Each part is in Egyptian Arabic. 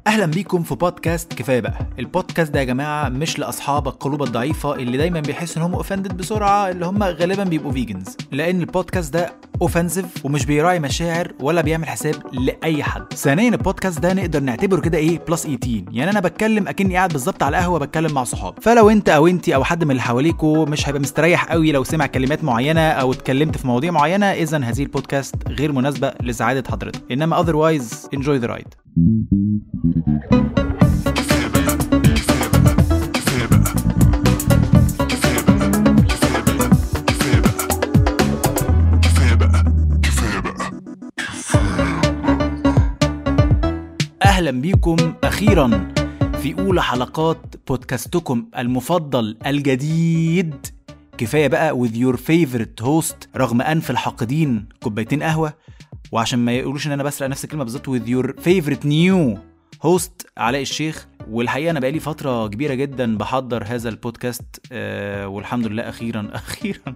اهلا بيكم في بودكاست كفايه بقى البودكاست ده يا جماعه مش لاصحاب القلوب الضعيفه اللي دايما بيحسوا ان هم اوفندد بسرعه اللي هم غالبا بيبقوا فيجنز لان البودكاست ده اوفنسيف ومش بيراعي مشاعر ولا بيعمل حساب لاي حد ثانيا البودكاست ده نقدر نعتبره كده ايه بلس 18 يعني انا بتكلم اكني قاعد بالظبط على قهوه بتكلم مع صحاب فلو انت او انت او حد من اللي حواليكوا مش هيبقى مستريح قوي لو سمع كلمات معينه او اتكلمت في مواضيع معينه اذا هذه البودكاست غير مناسبه لسعاده حضرتك انما otherwise enjoy the ride اهلا بيكم اخيرا في اولى حلقات بودكاستكم المفضل الجديد كفايه بقى with your favorite host رغم انف الحاقدين كوبايتين قهوه وعشان ما يقولوش ان انا بسرق نفس الكلمه بالظبط with your favorite new هوست علاء الشيخ والحقيقه انا بقالي فتره كبيره جدا بحضر هذا البودكاست آه والحمد لله اخيرا اخيرا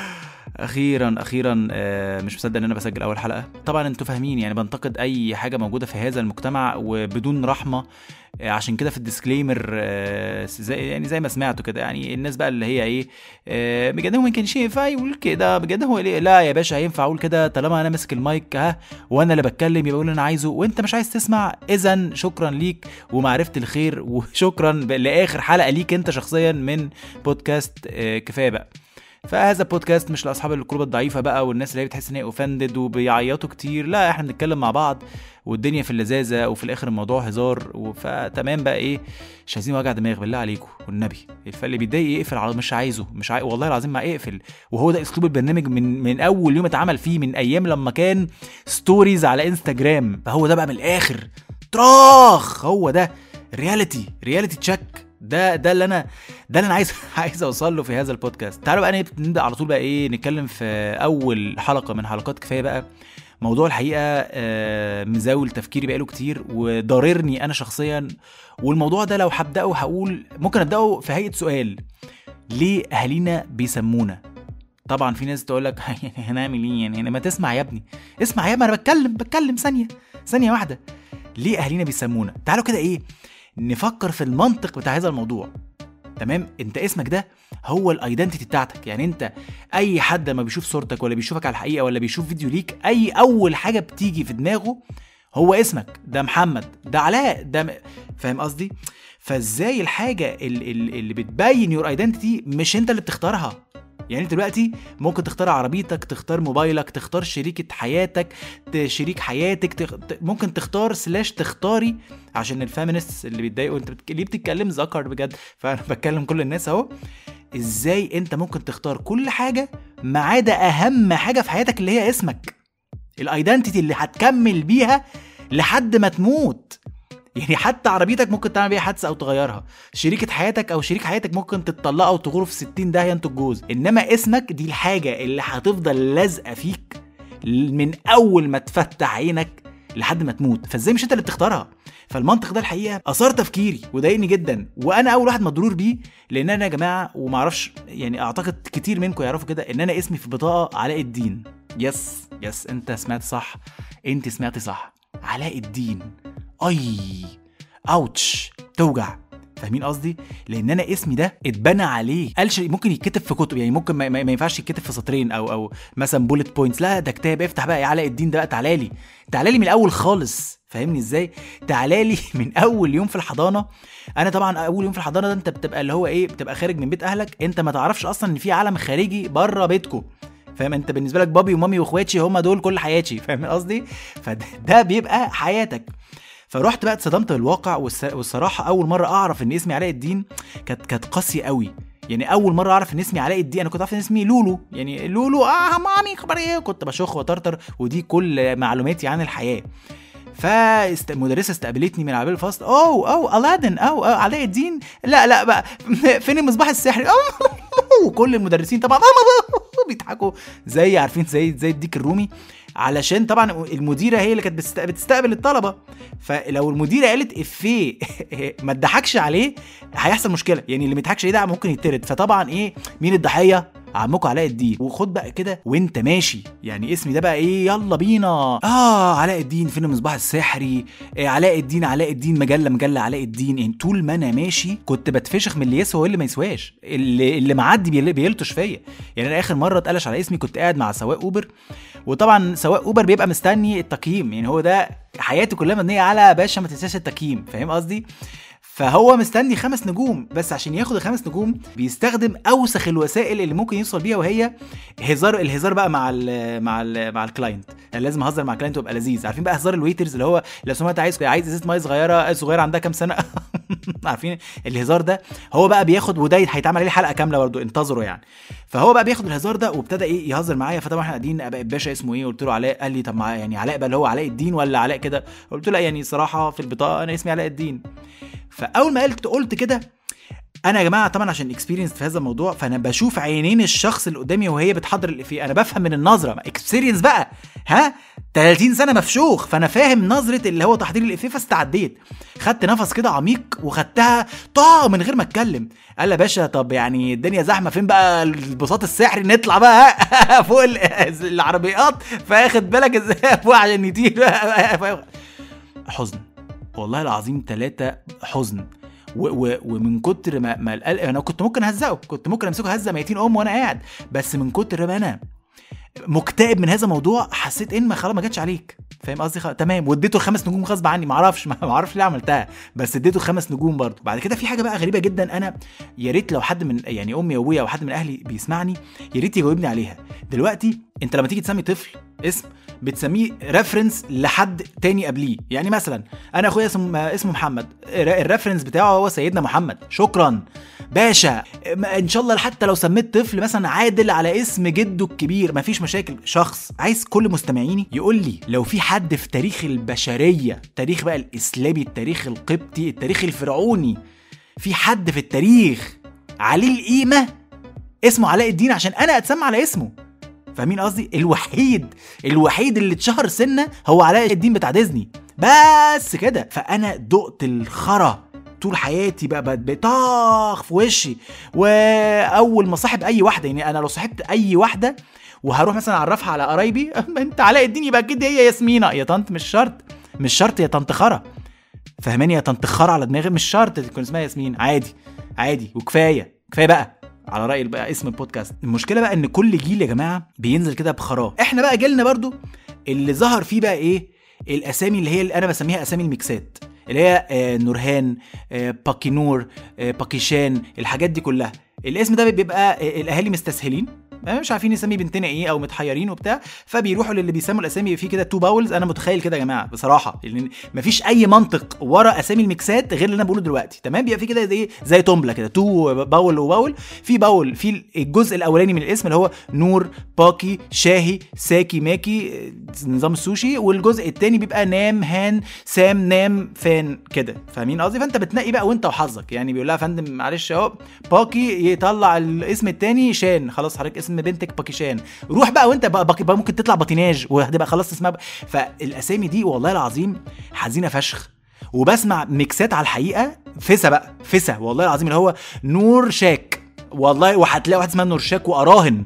اخيرا اخيرا آه مش مصدق ان انا بسجل اول حلقه طبعا انتوا فاهمين يعني بنتقد اي حاجه موجوده في هذا المجتمع وبدون رحمه آه عشان كده في الديسكليمر آه زي يعني زي ما سمعتوا كده يعني الناس بقى اللي هي ايه آه بجد هو ما كانش ينفع يقول كده بجد هو ليه لا يا باشا هينفع اقول كده طالما انا ماسك المايك ها وانا اللي بتكلم يبقى اقول اللي انا عايزه وانت مش عايز تسمع اذا شكرا ليك ومعرفه الخير وشكرا لاخر حلقه ليك انت شخصيا من بودكاست آه كفايه بقى فهذا بودكاست مش لاصحاب القلوب الضعيفه بقى والناس اللي هي بتحس ان هي اوفندد وبيعيطوا كتير لا احنا بنتكلم مع بعض والدنيا في اللذاذه وفي الاخر الموضوع هزار فتمام بقى ايه مش عايزين وجع دماغ بالله عليكم والنبي فاللي بيتضايق يقفل على مش عايزه مش عاي... والله العظيم ما اقفل وهو ده اسلوب البرنامج من من اول يوم اتعمل فيه من ايام لما كان ستوريز على انستجرام فهو ده بقى من الاخر تراخ هو ده رياليتي رياليتي تشيك ده ده اللي انا ده اللي انا عايز عايز اوصل له في هذا البودكاست تعالوا بقى نبدا على طول بقى ايه نتكلم في اول حلقه من حلقات كفايه بقى موضوع الحقيقه آه مزاول تفكيري بقاله كتير وضاررني انا شخصيا والموضوع ده لو هبداه هقول ممكن ابداه في هيئه سؤال ليه اهالينا بيسمونا طبعا في ناس تقول لك هنعمل ايه يعني ما تسمع يا ابني اسمع يا ابني انا بتكلم بتكلم ثانيه ثانيه واحده ليه اهالينا بيسمونا تعالوا كده ايه نفكر في المنطق بتاع هذا الموضوع تمام انت اسمك ده هو الايدنتيتي بتاعتك يعني انت اي حد لما بيشوف صورتك ولا بيشوفك على الحقيقه ولا بيشوف فيديو ليك اي اول حاجه بتيجي في دماغه هو اسمك ده محمد ده علاء ده م... فاهم قصدي فازاي الحاجه اللي, اللي بتبين يور ايدنتيتي مش انت اللي بتختارها يعني انت دلوقتي ممكن تختار عربيتك تختار موبايلك تختار شريكة حياتك شريك حياتك تخ... ممكن تختار سلاش تختاري عشان الفيمينست اللي بيتضايقوا انت بتك... ليه بتتكلم ذكر بجد فانا بتكلم كل الناس اهو ازاي انت ممكن تختار كل حاجة ما عدا اهم حاجة في حياتك اللي هي اسمك الايدنتيتي اللي هتكمل بيها لحد ما تموت يعني حتى عربيتك ممكن تعمل بيها حادثه او تغيرها شريكه حياتك او شريك حياتك ممكن تتطلقوا او تغوروا في 60 داهيه انتوا الجوز انما اسمك دي الحاجه اللي هتفضل لازقه فيك من اول ما تفتح عينك لحد ما تموت فازاي مش انت اللي بتختارها فالمنطق ده الحقيقه اثار تفكيري وضايقني جدا وانا اول واحد مضرور بيه لان انا يا جماعه ومعرفش يعني اعتقد كتير منكم يعرفوا كده ان انا اسمي في بطاقه علاء الدين يس يس انت سمعت صح انت سمعتي صح علاء الدين اي اوتش توجع فاهمين قصدي لان انا اسمي ده اتبنى عليه قالش ممكن يتكتب في كتب يعني ممكن ما, ما ينفعش يتكتب في سطرين او او مثلا بولت بوينتس لا ده كتاب افتح بقى يا علاء الدين ده بقى تعالى لي تعالى لي من الاول خالص فاهمني ازاي تعالى لي من اول يوم في الحضانه انا طبعا اول يوم في الحضانه ده انت بتبقى اللي هو ايه بتبقى خارج من بيت اهلك انت ما تعرفش اصلا ان في عالم خارجي بره بيتكم فاهم انت بالنسبه لك بابي ومامي واخواتي هم دول كل حياتي فاهم قصدي فده بيبقى حياتك فرحت بقى اتصدمت بالواقع والصراحه اول مره اعرف ان اسمي علاء الدين كانت كانت قاسيه قوي يعني اول مره اعرف ان اسمي علاء الدين انا كنت عارف ان اسمي لولو يعني لولو اه مامي خبر ايه كنت بشخ وطرطر ودي كل معلوماتي عن الحياه فمدرسه استقبلتني من عبال الفصل اوه اوه الادن اوه, أوه علاء الدين لا لا بقى فين المصباح السحري وكل المدرسين طبعا بيضحكوا زي عارفين زي زي الديك الرومي علشان طبعا المديره هي اللي كانت بتستقبل الطلبه فلو المديره قالت افيه ما تضحكش عليه هيحصل مشكله يعني اللي ما يضحكش عليه ده ممكن يترد فطبعا ايه مين الضحيه عمكم علاء الدين وخد بقى كده وانت ماشي يعني اسمي ده بقى ايه يلا بينا اه علاء الدين فين المصباح السحري إيه علاء الدين علاء الدين مجله مجله علاء الدين يعني طول ما انا ماشي كنت بتفشخ من اللي يسوى واللي ما يسواش اللي اللي معدي بيل- بيلطش فيا يعني انا اخر مره اتقلش على اسمي كنت قاعد مع سواق اوبر وطبعا سواق اوبر بيبقى مستني التقييم يعني هو ده حياتي كلها مبنيه على باشا ما تنساش التقييم فاهم قصدي فهو مستني خمس نجوم بس عشان ياخد الخمس نجوم بيستخدم اوسخ الوسائل اللي ممكن يوصل بيها وهي هزار الهزار بقى مع ال مع ال مع الكلاينت يعني لازم اهزر مع الكلاينت وابقى لذيذ عارفين بقى هزار الويترز اللي هو لو سمعت عايز عايز ازازه ميه صغيره صغيره عندها كام سنه عارفين الهزار ده هو بقى بياخد وده هيتعمل عليه حلقه كامله برضه انتظروا يعني فهو بقى بياخد الهزار ده وابتدى ايه يهزر معايا فطبعا احنا قاعدين ابقى الباشا اسمه ايه قلت له علاء قال لي طب مع يعني علاء بقى اللي هو علاء الدين ولا علاء كده قلت له لا يعني صراحه في البطاقه انا اسمي علاء الدين فاول ما قلت قلت كده انا يا جماعه طبعا عشان اكسبيرينس في هذا الموضوع فانا بشوف عينين الشخص اللي قدامي وهي بتحضر الافيه انا بفهم من النظره اكسبيرينس بقى ها 30 سنه مفشوخ فانا فاهم نظره اللي هو تحضير الافيه فاستعديت خدت نفس كده عميق وخدتها طا من غير ما اتكلم قال يا باشا طب يعني الدنيا زحمه فين بقى البساط السحري نطلع بقى ها؟ فوق ال- العربيات فاخد بالك ازاي فوق عشان يطير حزن والله العظيم ثلاثة حزن و و ومن كتر ما, ما القلق انا كنت ممكن اهزقه كنت ممكن امسكه هزه ميتين ام وانا قاعد بس من كتر ما انا مكتئب من هذا الموضوع حسيت ان ما خلاص ما جاتش عليك فاهم قصدي خلاص تمام واديته الخمس نجوم غصب عني ما اعرفش ما اعرفش ليه عملتها بس اديته الخمس نجوم برضه بعد كده في حاجه بقى غريبه جدا انا يا ريت لو حد من يعني امي وابويا او حد من اهلي بيسمعني يا ريت يجاوبني عليها دلوقتي انت لما تيجي تسمي طفل اسم بتسميه ريفرنس لحد تاني قبليه يعني مثلا انا اخويا اسمه اسمه محمد الر- الريفرنس بتاعه هو سيدنا محمد شكرا باشا ما- ان شاء الله حتى لو سميت طفل مثلا عادل على اسم جده الكبير مفيش مشاكل شخص عايز كل مستمعيني يقول لي لو في حد في تاريخ البشريه التاريخ بقى الاسلامي التاريخ القبطي التاريخ الفرعوني في حد في التاريخ عليه القيمه اسمه علاء الدين عشان انا اتسمى على اسمه فاهمين قصدي الوحيد الوحيد اللي اتشهر سنه هو علاء الدين بتاع ديزني بس كده فانا دقت الخرا طول حياتي بقى بقت بطاخ في وشي واول ما صاحب اي واحده يعني انا لو صاحبت اي واحده وهروح مثلا اعرفها على قرايبي انت علاء الدين يبقى اكيد هي ياسمينه يا طنط مش شرط مش شرط يا طنط خرا فاهماني يا طنط خرا على دماغي مش شرط تكون اسمها ياسمين عادي عادي وكفايه كفايه بقى على راي بقى اسم البودكاست المشكله بقى ان كل جيل يا جماعه بينزل كده بخراه احنا بقى جيلنا برضو اللي ظهر فيه بقى ايه الاسامي اللي هي اللي انا بسميها اسامي الميكسات اللي هي آه، نورهان آه، باكينور آه، باكيشان الحاجات دي كلها الاسم ده بيبقى آه، الاهالي مستسهلين مش عارفين يسمي بنتنا ايه او متحيرين وبتاع فبيروحوا للي بيسموا الاسامي فيه كده تو باولز انا متخيل كده يا جماعه بصراحه لان مفيش اي منطق ورا اسامي الميكسات غير اللي انا بقوله دلوقتي تمام بيبقى في كده زي زي تومبلا كده تو باول وباول في باول في الجزء الاولاني من الاسم اللي هو نور باكي شاهي ساكي ماكي نظام السوشي والجزء التاني بيبقى نام هان سام نام فان كده فاهمين قصدي فانت بتنقي بقى وانت وحظك يعني بيقول لها يا فندم معلش اهو باكي يطلع الاسم التاني شان خلاص حضرتك اسم بنتك باكيشان روح بقى وانت بقى, باكي بقى ممكن تطلع باتيناج وهتبقى خلاص اسمها بقى. فالاسامي دي والله العظيم حزينه فشخ وبسمع ميكسات على الحقيقه فسا بقى فسا والله العظيم اللي هو نور شاك والله وهتلاقي واحد اسمها نور شاك واراهن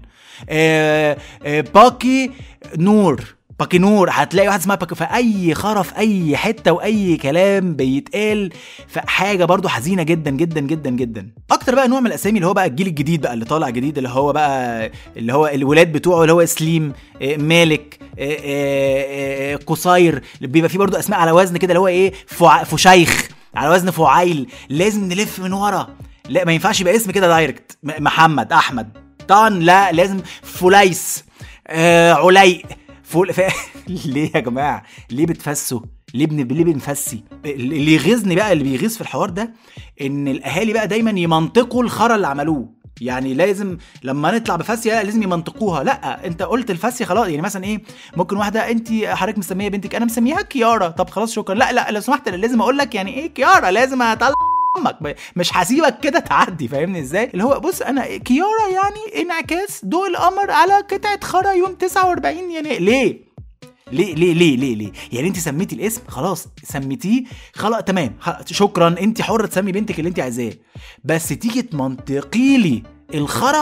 آه آه باكي نور باكي نور هتلاقي واحد اسمها باكي فاي خرا في اي حته واي كلام بيتقال فحاجه برضو حزينه جدا جدا جدا جدا اكتر بقى نوع من الاسامي اللي هو بقى الجيل الجديد بقى اللي طالع جديد اللي هو بقى اللي هو الولاد بتوعه اللي هو سليم آه، مالك آه، آه، آه، قصير بيبقى فيه برضو اسماء على وزن كده اللي هو ايه فع- فشيخ على وزن فعيل لازم نلف من ورا لا ما ينفعش يبقى اسم كده دايركت م- محمد احمد طبعا لا لازم فليس آه عليق فول ف... ليه يا جماعه ليه بتفسوا ليه بن... ليه بنفسي اللي يغيظني بقى اللي بيغيظ في الحوار ده ان الاهالي بقى دايما يمنطقوا الخرا اللي عملوه يعني لازم لما نطلع بفاسيه لازم يمنطقوها لا انت قلت الفاسيه خلاص يعني مثلا ايه ممكن واحده انت حضرتك مسميه بنتك انا مسميها كيارا طب خلاص شكرا لا لا لو سمحت أنا لازم اقول لك يعني ايه كيارا لازم اطلع امك ب- مش هسيبك كده تعدي فاهمني ازاي اللي هو بص انا كيارا يعني انعكاس ضوء القمر على قطعه خرا يوم 49 يناير ليه ليه ليه ليه ليه ليه يعني انت سميتي الاسم خلاص سميتيه خلاص تمام خ- شكرا انت حره تسمي بنتك اللي انت عايزاه بس تيجي تمنطقي لي الخرا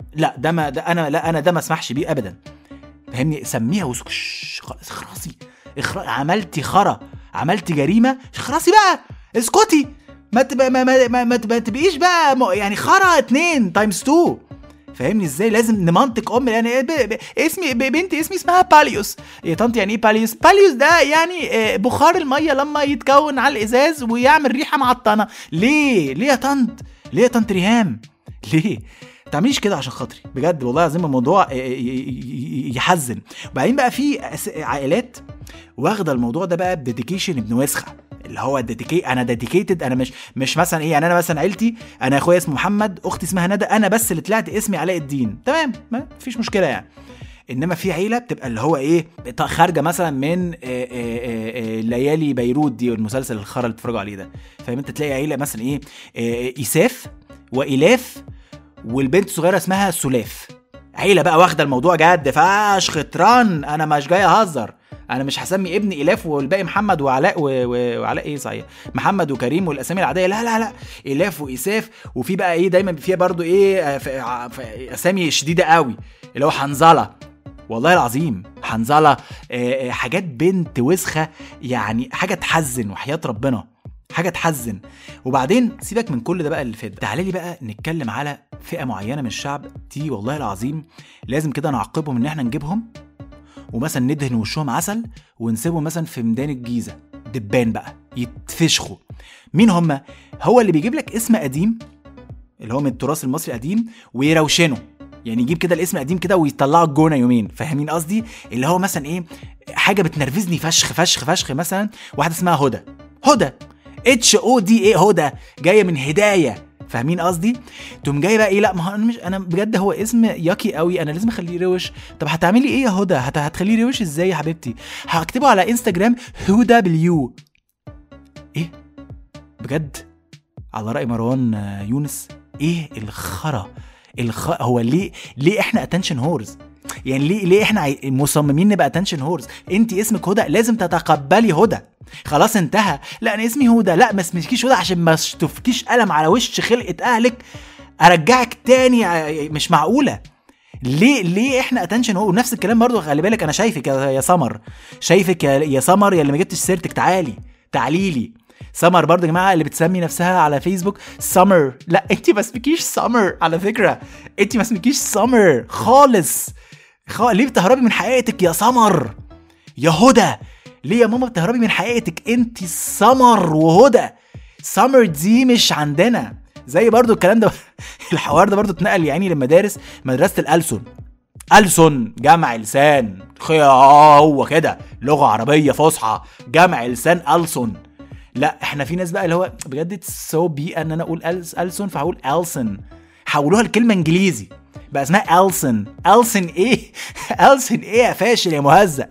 لا ده ما ده انا لا انا ده ما اسمحش بيه ابدا فاهمني سميها وسكش خلاص اخرسي اخرا عملتي خرا عملتي جريمه اخرسي بقى اسكتي ما تبقى ما ما ما, ما, ما تبقيش بقى م- يعني خرا اتنين تايمز تو فاهمني ازاي لازم نمنطق ام يعني ب... ب... اسمي ب... بنتي اسمي اسمها باليوس يا طنط يعني ايه باليوس باليوس ده يعني آه، بخار الميه لما يتكون على الازاز ويعمل ريحه معطنه ليه ليه يا طنط ليه يا طنط ريهام ليه تعمليش كده عشان خاطري بجد والله العظيم الموضوع آه، ي- ي- ي- يحزن وبعدين بقى في أس- عائلات واخده الموضوع ده بقى بديديكيشن ابن وسخه اللي هو ديديكي انا ديديكيتد انا مش مش مثلا ايه يعني انا مثلا عيلتي انا اخويا اسمه محمد اختي اسمها ندى انا بس اللي طلعت اسمي علاء الدين تمام ما فيش مشكله يعني انما في عيله بتبقى اللي هو ايه بت- خارجه مثلا من آه، آه، آه، آه، ليالي بيروت دي المسلسل الخرا اللي بتتفرجوا عليه ده فاهم انت تلاقي عيله مثلا ايه آه، ايساف والاف والبنت الصغيره اسمها سلاف عيله بقى واخده الموضوع جد فشخ تران انا مش جاي اهزر انا مش هسمي ابني الاف والباقي محمد وعلاء و... و... وعلاء ايه صحيح محمد وكريم والاسامي العاديه لا لا لا الاف وايساف وفي بقى ايه دايما فيها برضو ايه آه، ف... ع- ف... اسامي شديده قوي اللي هو حنظله والله العظيم حنظله آه، آه، حاجات بنت وسخه يعني حاجه تحزن وحياه ربنا حاجه تحزن وبعدين سيبك من كل ده بقى اللي فات ده. تعالى لي بقى نتكلم على فئه معينه من الشعب دي والله العظيم لازم كده نعاقبهم ان احنا نجيبهم ومثلا ندهن وشهم عسل ونسيبهم مثلا في ميدان الجيزه دبان بقى يتفشخوا مين هم هو اللي بيجيب لك اسم قديم اللي هو من التراث المصري القديم ويروشنه يعني يجيب كده الاسم القديم كده ويطلعه الجونه يومين فاهمين قصدي اللي هو مثلا ايه حاجه بتنرفزني فشخ فشخ فشخ مثلا واحده اسمها هدى هدى اتش او دي ايه هدى جايه من هدايه فاهمين قصدي تقوم جاي بقى ايه لا ما هو انا مش انا بجد هو اسم ياكي قوي انا لازم اخليه روش طب هتعملي ايه يا هدى هت... هتخليه روش ازاي يا حبيبتي هكتبه على انستجرام هدى باليو ايه بجد على راي مروان آه، يونس ايه الخرا الخ... هو ليه ليه احنا اتنشن هورز يعني ليه ليه احنا عاي- مصممين نبقى اتنشن هورز انت اسمك هدى لازم تتقبلي هدى خلاص انتهى لا انا اسمي هدى لا ما اسمكيش هدى عشان ما تفكيش قلم على وش خلقه اهلك ارجعك تاني ع- مش معقوله ليه ليه احنا اتنشن هو ونفس الكلام برضو خلي بالك انا شايفك يا يا سمر شايفك يا, يا سمر يا اللي ما جبتش سيرتك تعالي تعالي لي سمر برضو يا جماعه اللي بتسمي نفسها على فيسبوك سمر لا انت ما اسمكيش سمر على فكره انت ما اسمكيش سمر خالص خ... ليه بتهربي من حقيقتك يا سمر يا هدى ليه يا ماما بتهربي من حقيقتك انت سمر وهدى سمر دي مش عندنا زي برضو الكلام ده الحوار ده برضو اتنقل يعني للمدارس مدرسه الألسن ألسن جمع لسان خي- اه هو كده لغه عربيه فصحى جمع لسان ألسن لا احنا في ناس بقى اللي هو بجد سو بي ان انا اقول ألس ألسن فهقول ألسن حولوها لكلمه انجليزي بقى اسمها ألسن ألسن ايه ألسن ايه يا فاشل يا مهزأ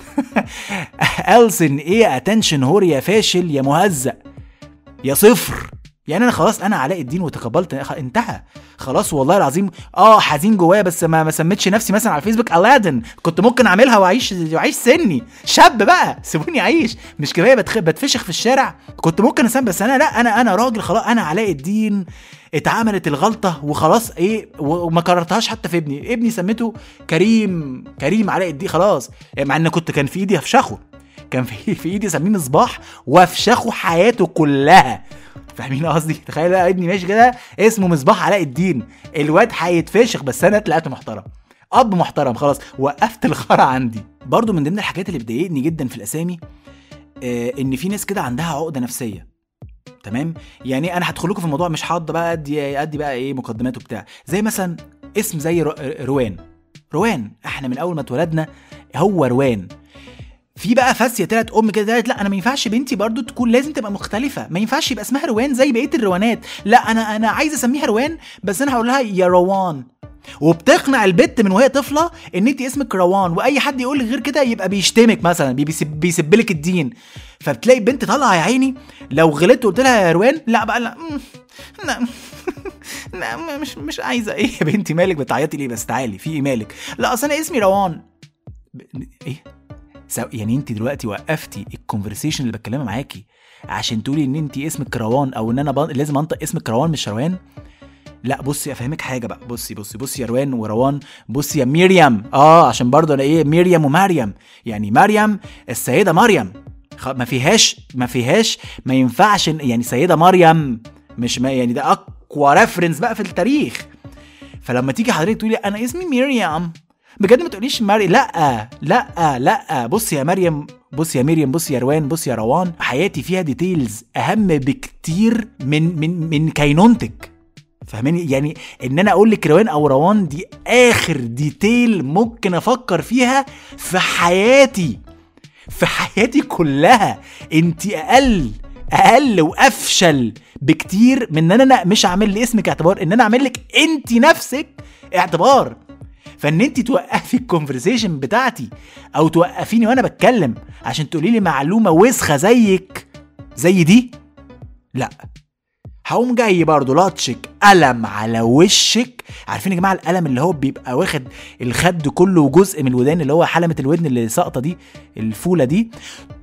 ألسن ايه اتنشن هور يا فاشل يا مهزأ يا صفر يعني انا خلاص انا علاء الدين وتقبلت خ- انتهى خلاص والله العظيم اه حزين جوايا بس ما ما سميتش نفسي مثلا على الفيسبوك الادن كنت ممكن اعملها واعيش واعيش سني شاب بقى سيبوني اعيش مش كفايه بتخ... بتفشخ في الشارع كنت ممكن اسمي بس انا لا انا انا راجل خلاص انا علاء الدين اتعملت الغلطه وخلاص ايه و- وما كررتهاش حتى في ابني ابني سميته كريم كريم علاء الدين خلاص مع ان كنت كان في ايدي افشخه كان في في ايدي سميه مصباح وافشخه حياته كلها فاهمين قصدي تخيل بقى ابني ماشي كده اسمه مصباح علاء الدين الواد هيتفشخ بس انا طلعت محترم اب محترم خلاص وقفت الخرا عندي برضو من ضمن الحاجات اللي بتضايقني جدا في الاسامي آه ان في ناس كده عندها عقده نفسيه تمام يعني انا هدخل لكم في الموضوع مش هقعد بقى ادي ادي بقى ايه مقدمات وبتاع زي مثلا اسم زي رو- روان روان احنا من اول ما اتولدنا هو روان في بقى فاسيه طلعت ام كده طلعت لا انا ما ينفعش بنتي برضو تكون لازم تبقى مختلفه ما ينفعش يبقى اسمها روان زي بقيه الروانات لا انا انا عايزه اسميها روان بس انا هقول لها يا روان وبتقنع البت من وهي طفله ان انت اسمك روان واي حد يقول لك غير كده يبقى بيشتمك مثلا بيسب بيسب لك الدين فبتلاقي البنت طالعه يا عيني لو غلطت وقلت لها يا روان لا بقى لا مم، لا لا مش مش عايزه ايه يا بنتي مالك بتعيطي ليه بس تعالي في ايه مالك لا اصل انا اسمي روان ب- ايه سو يعني انت دلوقتي وقفتي الكونفرسيشن اللي بتكلمها معاكي عشان تقولي ان انت اسمك روان او ان انا بن... لازم انطق اسمك روان مش روان لا بصي افهمك حاجه بقى بصي بصي بصي يا روان وروان بصي يا ميريام اه عشان برضه انا ايه ميريام ومريم يعني مريم السيده مريم ما فيهاش ما فيهاش ما ينفعش يعني سيده مريم مش ما يعني ده اقوى ريفرنس بقى في التاريخ فلما تيجي حضرتك تقولي انا اسمي ميريام بجد ما تقوليش ماري لا لا لا بص يا مريم بص يا مريم بص يا روان بص يا روان حياتي فيها ديتيلز اهم بكتير من من من كينونتك فاهماني يعني ان انا اقول لك روان او روان دي اخر ديتيل ممكن افكر فيها في حياتي في حياتي كلها انت اقل اقل وافشل بكتير من ان انا مش اعمل لاسمك اعتبار ان انا اعمل لك انت نفسك اعتبار فان انت توقفي الكونفرسيشن بتاعتي او توقفيني وانا بتكلم عشان تقولي لي معلومه وسخه زيك زي دي لا هقوم جاي برضه لطشك قلم على وشك عارفين يا جماعه القلم اللي هو بيبقى واخد الخد كله وجزء من الودان اللي هو حلمه الودن اللي ساقطه دي الفوله دي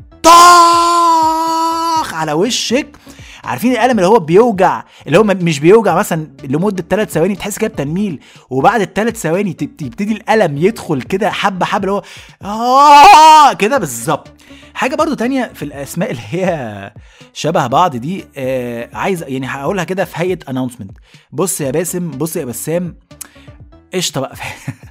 طاخ على وشك عارفين القلم اللي هو بيوجع اللي هو مش بيوجع مثلا لمده ثلاث ثواني تحس كده بتنميل وبعد الثلاث ثواني تبتدي القلم يدخل كده حبه حبه اللي هو اه كده بالظبط حاجه برضو تانية في الاسماء اللي هي شبه بعض دي آه عايز يعني هقولها كده في هيئه اناونسمنت بص يا باسم بص يا بسام قشطه بقى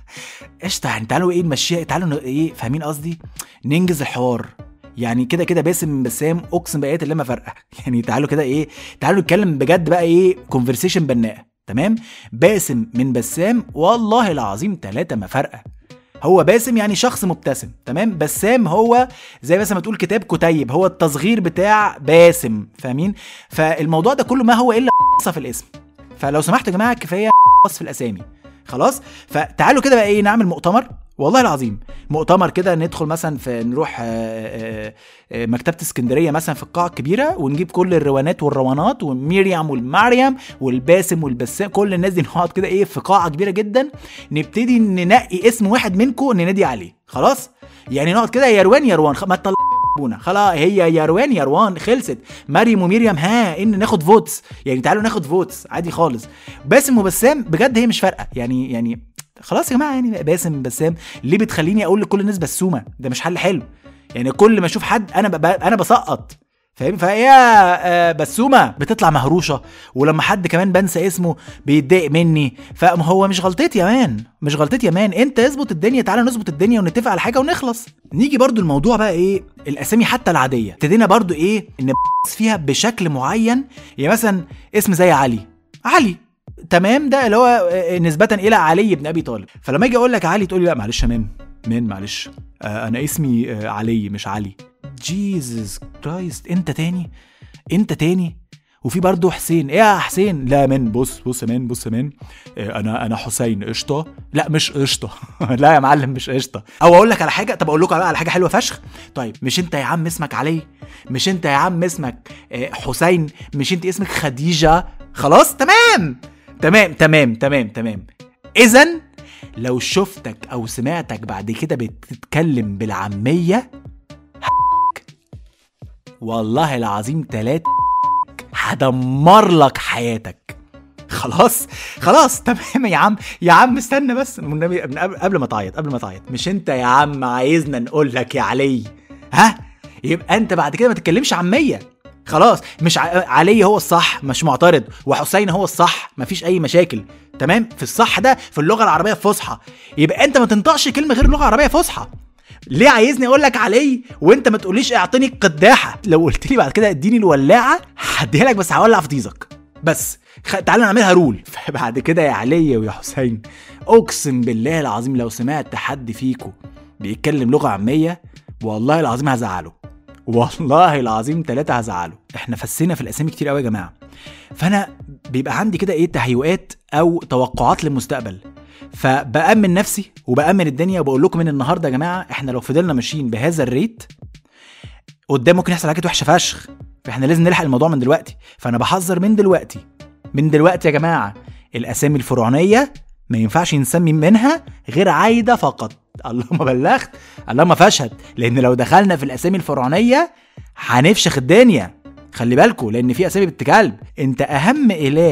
قشطه يعني تعالوا ايه نمشيها تعالوا ايه فاهمين قصدي ننجز الحوار يعني كده كده باسم من بسام اقسم بايات اللي ما فارقه يعني تعالوا كده ايه تعالوا نتكلم بجد بقى ايه كونفرسيشن بناءه تمام باسم من بسام والله العظيم ثلاثة ما فارقه هو باسم يعني شخص مبتسم تمام بسام هو زي مثلا ما تقول كتاب كتيب هو التصغير بتاع باسم فاهمين فالموضوع ده كله ما هو الا في الاسم فلو سمحتوا يا جماعه كفايه في الاسامي خلاص فتعالوا كده بقى ايه نعمل مؤتمر والله العظيم مؤتمر كده ندخل مثلا في نروح آه، آه، آه، مكتبه اسكندريه مثلا في القاعه الكبيره ونجيب كل الروانات والروانات وميريام والمريم والباسم والبسام كل الناس دي نقعد كده ايه في قاعه كبيره جدا نبتدي ننقي اسم واحد منكم ننادي عليه خلاص يعني نقعد كده يا روان يا روان ما تطلعونا خلاص هي يا روان يا روان خلصت مريم وميريام ها ان ناخد فوتس يعني تعالوا ناخد فوتس عادي خالص باسم وبسام بجد هي مش فارقه يعني يعني خلاص يا جماعه يعني باسم بسام ليه بتخليني اقول لكل الناس بسومه ده مش حل حلو يعني كل ما اشوف حد انا انا بسقط فاهم فهي آه بسومه بتطلع مهروشه ولما حد كمان بنسى اسمه بيتضايق مني فهو مش غلطتي يا مان مش غلطتي يا مان انت اظبط الدنيا تعالى نظبط الدنيا ونتفق على حاجه ونخلص نيجي برضو الموضوع بقى ايه الاسامي حتى العاديه ابتدينا برضو ايه ان فيها بشكل معين يعني مثلا اسم زي علي علي تمام ده اللي هو آه، نسبة إلى علي بن أبي طالب فلما أجي أقول لك علي تقول لي لا معلش يا مان مان معلش آه أنا اسمي آه علي مش علي جيزس كرايست أنت تاني أنت تاني وفي برضه حسين ايه يا حسين لا مان بص بص يا مان بص يا مان آه، انا انا حسين قشطه لا مش قشطه لا يا معلم مش قشطه او اقول لك على حاجه طب اقول لكم على حاجه حلوه فشخ طيب مش انت يا عم اسمك علي مش انت يا عم اسمك آه، حسين مش انت اسمك خديجه خلاص تمام تمام تمام تمام تمام اذا لو شفتك او سمعتك بعد كده بتتكلم بالعاميه والله العظيم تلات هدمر لك حياتك خلاص خلاص تمام يا عم يا عم استنى بس النبي قبل ما تعيط قبل ما تعيط مش انت يا عم عايزنا نقول لك يا علي ها يبقى انت بعد كده ما تتكلمش عاميه خلاص مش علي هو الصح مش معترض وحسين هو الصح مفيش اي مشاكل تمام في الصح ده في اللغه العربيه الفصحى يبقى انت ما تنطقش كلمه غير لغه عربيه فصحى ليه عايزني اقول لك علي وانت ما تقوليش اعطيني القداحه لو قلت لي بعد كده اديني الولاعه هديها لك بس هولع في طيزك بس خ... تعالى نعملها رول فبعد كده يا علي ويا حسين اقسم بالله العظيم لو سمعت حد فيكم بيتكلم لغه عاميه والله العظيم هزعله والله العظيم ثلاثة هزعله احنا فسينا في الاسامي كتير قوي يا جماعة فانا بيبقى عندي كده ايه تهيؤات او توقعات للمستقبل فبأمن نفسي وبأمن الدنيا وبقول لكم من النهارده يا جماعة احنا لو فضلنا ماشيين بهذا الريت قدام ممكن يحصل حاجات وحشة فشخ فاحنا لازم نلحق الموضوع من دلوقتي فانا بحذر من دلوقتي من دلوقتي يا جماعة الاسامي الفرعونية ما ينفعش نسمي منها غير عايده فقط اللهم بلغت اللهم فاشهد لان لو دخلنا في الاسامي الفرعونيه هنفشخ الدنيا خلي بالكوا لان في اسامي بنت كلب انت اهم اله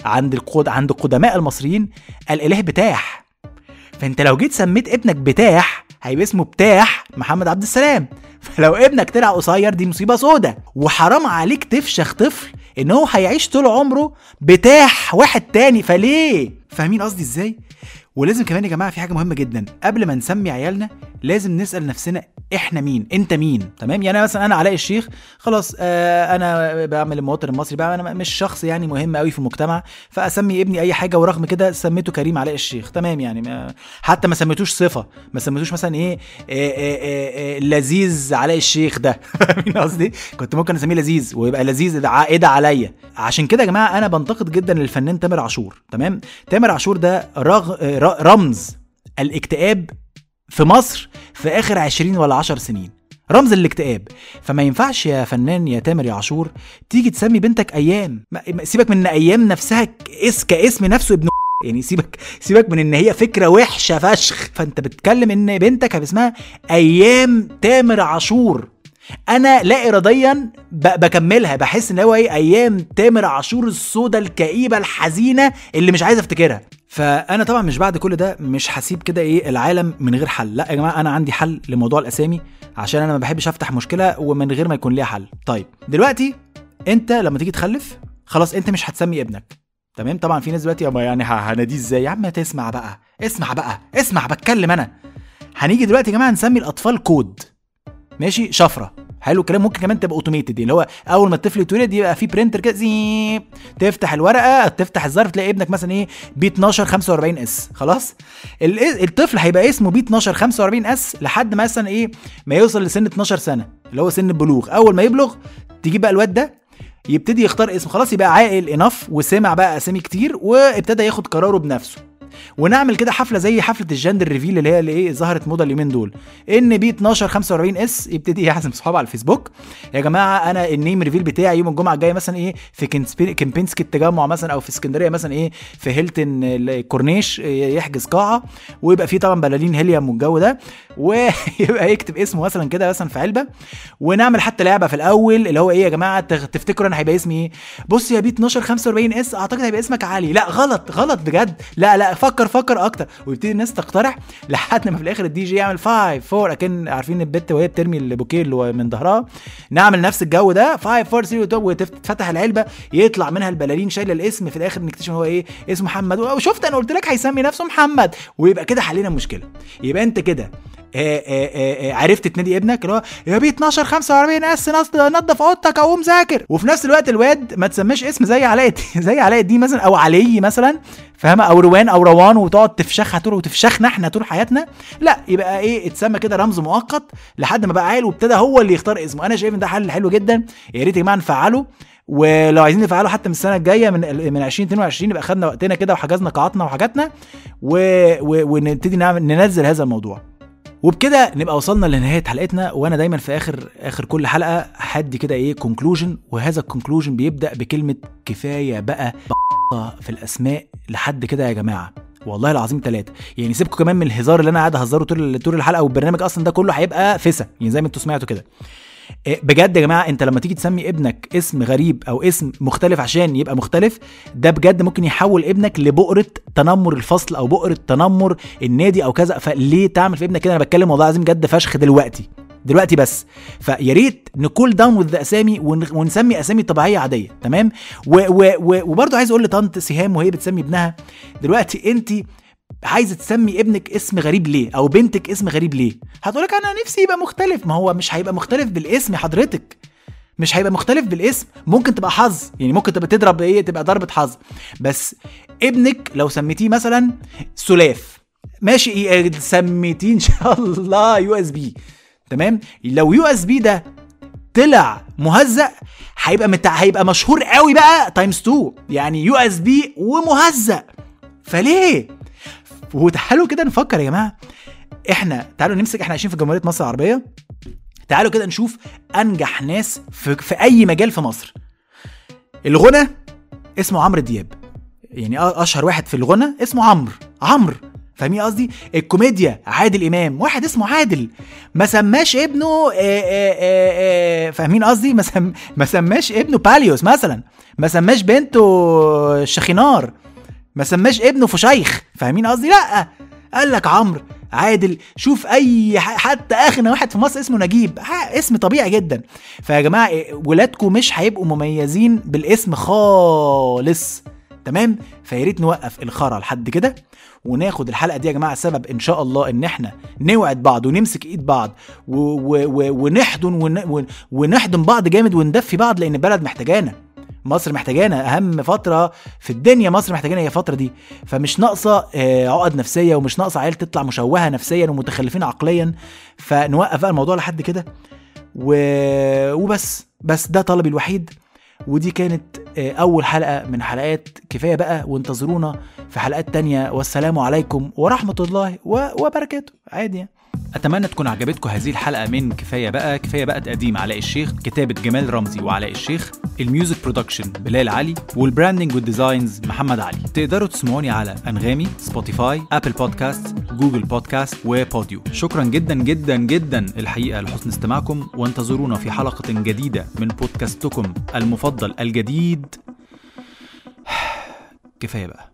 عند القد... عند قدماء المصريين الاله بتاح فانت لو جيت سميت ابنك بتاح هيبقى اسمه بتاح محمد عبد السلام فلو ابنك طلع قصير دي مصيبه سودة وحرام عليك تفشخ طفل ان هو هيعيش طول عمره بتاح واحد تاني فليه فاهمين قصدي ازاي ولازم كمان يا جماعه في حاجه مهمه جدا قبل ما نسمي عيالنا لازم نسال نفسنا احنا مين انت مين تمام يعني مثلا انا علاء الشيخ خلاص آه انا بعمل المواطن المصري بقى انا مش شخص يعني مهم قوي في المجتمع فاسمي ابني اي حاجه ورغم كده سميته كريم علاء الشيخ تمام يعني ما حتى ما سميتوش صفه ما سميتوش مثلا ايه, إيه, إيه, إيه, إيه لذيذ علاء الشيخ ده فاهمين قصدي كنت ممكن اسميه لذيذ ويبقى لذيذ ده عائده عليا عشان كده يا جماعه انا بنتقد جدا الفنان تامر عاشور تمام تامر عاشور ده رغ... رمز الاكتئاب في مصر في اخر 20 ولا 10 سنين رمز الاكتئاب فما ينفعش يا فنان يا تامر يا عاشور تيجي تسمي بنتك ايام سيبك من ان ايام نفسها كاس كاسم نفسه ابن يعني سيبك سيبك من ان هي فكره وحشه فشخ فانت بتتكلم ان بنتك اسمها ايام تامر عاشور انا لا اراديا بكملها بحس ان هو ايه ايام تامر عاشور السودة الكئيبه الحزينه اللي مش عايز افتكرها فانا طبعا مش بعد كل ده مش هسيب كده ايه العالم من غير حل لا يا جماعه انا عندي حل لموضوع الاسامي عشان انا ما بحبش افتح مشكله ومن غير ما يكون ليها حل طيب دلوقتي انت لما تيجي تخلف خلاص انت مش هتسمي ابنك تمام طبعا في ناس دلوقتي يعني هناديه ازاي يا عم تسمع بقى اسمع بقى اسمع بتكلم انا هنيجي دلوقتي يا جماعه نسمي الاطفال كود ماشي شفره حلو الكلام ممكن كمان تبقى اوتوميتد اللي هو اول ما الطفل يتولد يبقى في برينتر كده زي تفتح الورقه تفتح الظرف تلاقي ابنك مثلا ايه بي 12 45 اس خلاص الطفل هيبقى اسمه بي 12 45 اس لحد مثلا ايه ما يوصل لسن 12 سنه اللي هو سن البلوغ اول ما يبلغ تجيب بقى الواد ده يبتدي يختار اسم خلاص يبقى عاقل انف وسمع بقى اسامي كتير وابتدى ياخد قراره بنفسه ونعمل كده حفله زي حفله الجندر ريفيل اللي هي اللي ايه ظهرت موضه اليومين دول ان بي 12 45 اس يبتدي يعزم صحابه على الفيسبوك يا جماعه انا النيم ريفيل بتاعي يوم الجمعه الجايه مثلا ايه في كمبينسكي التجمع مثلا او في اسكندريه مثلا ايه في هيلتون الكورنيش يحجز قاعه ويبقى فيه طبعا بلالين هيليوم والجو ده ويبقى يكتب اسمه مثلا كده مثلا في علبه ونعمل حتى لعبه في الاول اللي هو ايه يا جماعه تفتكروا انا هيبقى اسمي ايه بص يا بي 12 45 اس اعتقد هيبقى اسمك علي لا غلط غلط بجد لا لا فكر فكر اكتر ويبتدي الناس تقترح لحد ما في الاخر الدي جي يعمل 5 4 اكن عارفين البت وهي بترمي البوكيه اللي من ظهرها نعمل نفس الجو ده 5 4 3 وتفتح العلبه يطلع منها البلالين شايله الاسم في الاخر نكتشف هو ايه اسمه محمد وشفت انا قلت لك هيسمي نفسه محمد ويبقى كده حلينا المشكله يبقى انت كده آه، آه، آه، عرفت تنادي ابنك اللي هو يا بي 12 45 اس نظف اوضتك او قوم ذاكر وفي نفس الوقت الواد ما تسميش اسم زي علاء زي علاء الدين مثلا او علي مثلا فاهمه او روان او روان وتقعد تفشخها طول وتفشخنا احنا طول حياتنا لا يبقى ايه اتسمى كده رمز مؤقت لحد ما بقى عيل وابتدى هو اللي يختار اسمه انا شايف ان ده حل حلو جدا يا ريت يا جماعه نفعله ولو عايزين نفعله حتى من السنه الجايه من من 2022 يبقى خدنا وقتنا كده وحجزنا قاعاتنا وحاجاتنا و... و... ونبتدي نعمل ننزل هذا الموضوع وبكده نبقى وصلنا لنهايه حلقتنا وانا دايما في اخر اخر كل حلقه هدي كده ايه كونكلوجن وهذا الكونكلوجن بيبدا بكلمه كفايه بقى في الاسماء لحد كده يا جماعه والله العظيم ثلاثة يعني سيبكم كمان من الهزار اللي انا قاعد اهزره طول طول الحلقه والبرنامج اصلا ده كله هيبقى فسا يعني زي ما انتوا سمعتوا كده إيه، بجد يا جماعه انت لما تيجي تسمي ابنك اسم غريب او اسم مختلف عشان يبقى مختلف ده بجد ممكن يحول ابنك لبؤره تنمر الفصل او بؤره تنمر النادي او كذا فليه تعمل في ابنك كده انا بتكلم والله العظيم جد فشخ دلوقتي دلوقتي بس فيا ريت نكول داون وذ اسامي ونسمي اسامي طبيعيه عاديه تمام وبرضه عايز اقول لطنط سهام وهي بتسمي ابنها دلوقتي انت عايزه تسمي ابنك اسم غريب ليه او بنتك اسم غريب ليه هتقولك انا نفسي يبقى مختلف ما هو مش هيبقى مختلف بالاسم حضرتك مش هيبقى مختلف بالاسم ممكن تبقى حظ يعني ممكن تبقى تضرب ايه تبقى ضربه حظ بس ابنك لو سميتيه مثلا سلاف ماشي إيه سميتيه ان شاء الله يو اس بي تمام لو يو اس بي ده طلع مهزأ هيبقى متع... هيبقى مشهور قوي بقى تايمز 2 يعني يو اس بي ومهزأ فليه وتعالوا كده نفكر يا جماعه احنا تعالوا نمسك احنا عايشين في جمهوريه مصر العربيه تعالوا كده نشوف انجح ناس في, في اي مجال في مصر الغنى اسمه عمرو دياب يعني اشهر واحد في الغنى اسمه عمرو عمرو فاهمين قصدي الكوميديا عادل امام واحد اسمه عادل ما سماش ابنه آه، آه، آه، فاهمين قصدي ما سماش ابنه باليوس مثلا ما سماش بنته شخينار ما سماش ابنه فشيخ فاهمين قصدي لا قال لك عمرو عادل شوف اي حتى اخر واحد في مصر اسمه نجيب اسم طبيعي جدا فيا جماعه ولادكم مش هيبقوا مميزين بالاسم خالص تمام فيا ريت نوقف الخرا لحد كده وناخد الحلقه دي يا جماعه سبب ان شاء الله ان احنا نوعد بعض ونمسك ايد بعض و و و ونحضن ون ونحضن بعض جامد وندفي بعض لان البلد محتاجانا مصر محتاجانا اهم فتره في الدنيا مصر محتاجانا هي الفتره دي فمش ناقصه آه، عقد نفسيه ومش ناقصه عيال تطلع مشوهه نفسيا ومتخلفين عقليا فنوقف بقى الموضوع لحد كده و... وبس بس ده طلبي الوحيد ودي كانت آه، أول حلقة من حلقات كفاية بقى وانتظرونا في حلقات تانية والسلام عليكم ورحمة الله وبركاته عادي يعني. اتمنى تكون عجبتكم هذه الحلقه من كفايه بقى كفايه بقى تقديم علاء الشيخ كتابه جمال رمزي وعلاء الشيخ الميوزك برودكشن بلال علي والبراندنج والديزاينز محمد علي تقدروا تسمعوني على انغامي سبوتيفاي ابل بودكاست جوجل بودكاست وبوديو شكرا جدا جدا جدا الحقيقه لحسن استماعكم وانتظرونا في حلقه جديده من بودكاستكم المفضل الجديد كفايه بقى